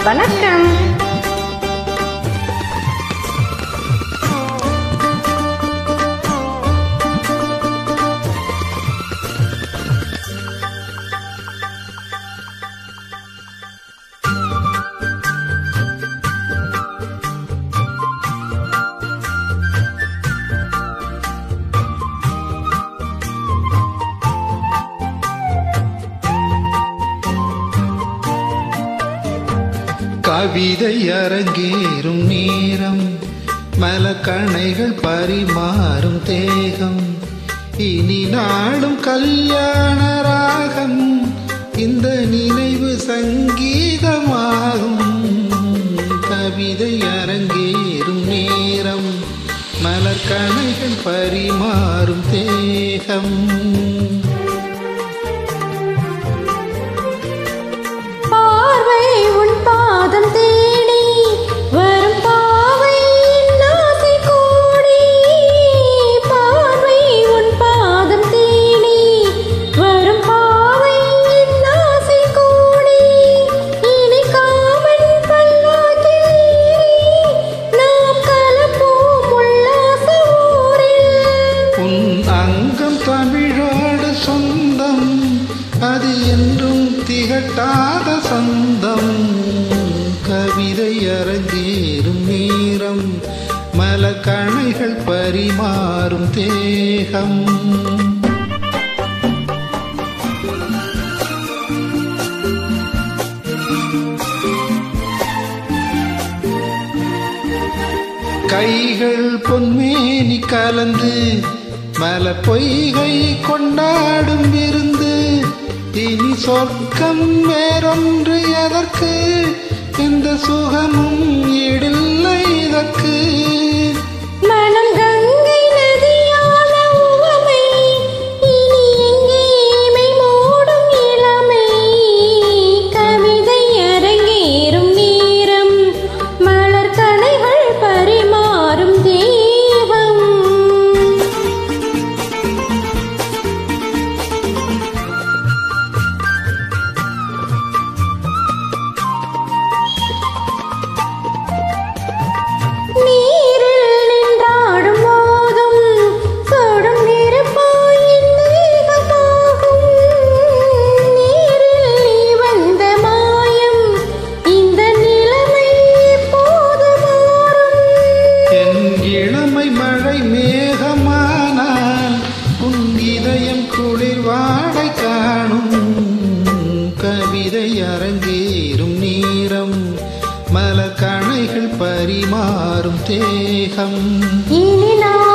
வணக்கம் கவிதை அரங்கேறும் நேரம் மலக்கணைகள் பரிமாறும் தேகம் இனி நாடும் கல்யாண ராகம் இந்த நினைவு சங்கீதமாகும் கவிதை அரங்கேறும் நேரம் மலர்கணைகள் பரிமாறும் தேகம் பார்வை உன் பாதம் தேடி வரும் பாவை நாசை கூடி பார்வை உன் பாதம் தேடி வரும் பாவை நாசை கூடி இனி காமன் பல்லாக்கில் ஏறி நாம் கலப்போம் உல்லாச ஊரில் உன் அங்கம் தமிழோடு சொந்தம் அது என்றும் திகட்டாத சொந்தம் கவிதை அரங்கேறும் நேரம் மலக்கணைகள் பரிமாறும் தேகம் கைகள் பொன்மேனி கலந்து மல பொய்கை கொண்டாடும் விருந்து இனி சொர்க்கம் வேறொன்று எதற்கு இந்த சுகமும் ஈடில்லை இதற்கு மனம் கங்கை நதியான உவமை இனி எங்கே இமை மூடும் இளமை கவிதை அரங்கேறும் நேரம் மலர் கணைகள் பரிமாறும் தேவம் நீரில் நின்றாடும் போதும் சுடும் நெருப்பாய் என் தேகமாகும். நீரில் நீ வந்த மாயம் இந்த நிலைமை எப்போது மாறும் என் இளமை மழை மேகமானால் உன் இதயம் குளிர் வாடை காணும் கவிதை அரங்கேறும் நேரம் மலக்கணைகள் பரிமாறும் தேகம் இனி நான்